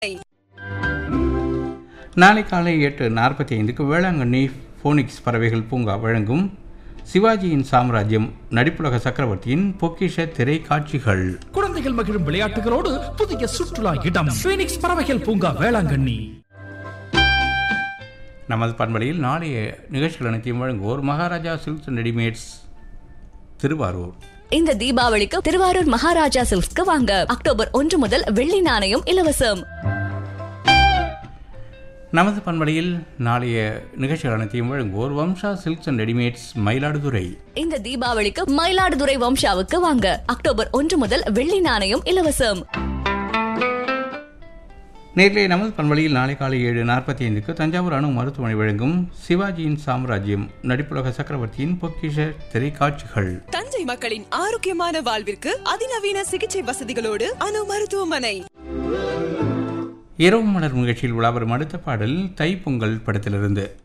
நாளை காலை எட்டு நாற்பத்தி ஐந்துக்கு வேளாங்கண்ணி ஃபோனிக்ஸ் பறவைகள் பூங்கா வழங்கும் சிவாஜியின் சாம்ராஜ்யம் நடிப்புலக சக்கரவர்த்தியின் பொக்கிஷ திரை காட்சிகள் குழந்தைகள் மகிழும் விளையாட்டுகளோடு புதிய சுற்றுலா இடம் பீனிக்ஸ் பறவைகள் பூங்கா வேளாங்கண்ணி நமது பண்பலையில் நாளைய நிகழ்ச்சிகள் அனைத்தையும் வழங்குவோர் Maharaja silks and readymades Thiruvarur இந்த தீபாவளிக்கு திருவாரூர் மகாராஜா சில்க்ஸ்க்கு வாங்க அக்டோபர் ஒன்று முதல் வெள்ளி நாணயம் இலவசம் நமது பண்பலையில் நாளைய நிகழ்ச்சிகள் அனைத்தையும் வழங்குவோர் Vamsa silks and readymades Mayiladuthurai இந்த தீபாவளிக்கு மயிலாடுதுறை வம்சாவுக்கு வாங்க அக்டோபர் ஒன்று முதல் வெள்ளி நாணயம் இலவசம் நேரிலே நமது பண்பலையில் நாளை காலை ஏழு நாற்பத்தி ஐந்துக்கு தஞ்சாவூர் அணு மருத்துவமனை வழங்கும் சிவாஜியின் சாம்ராஜ்யம் நடிப்புலக சக்கரவர்த்தியின் பொக்கிஷ திரைக்காட்சிகள் தஞ்சை மக்களின் ஆரோக்கியமான வாழ்விற்கு அதிநவீன சிகிச்சை வசதிகளோடு அணு மருத்துவமனை இரவு மலர் நிகழ்ச்சியில் விளாவரும் அடுத்த பாடல் தைப்பொங்கல் படத்திலிருந்து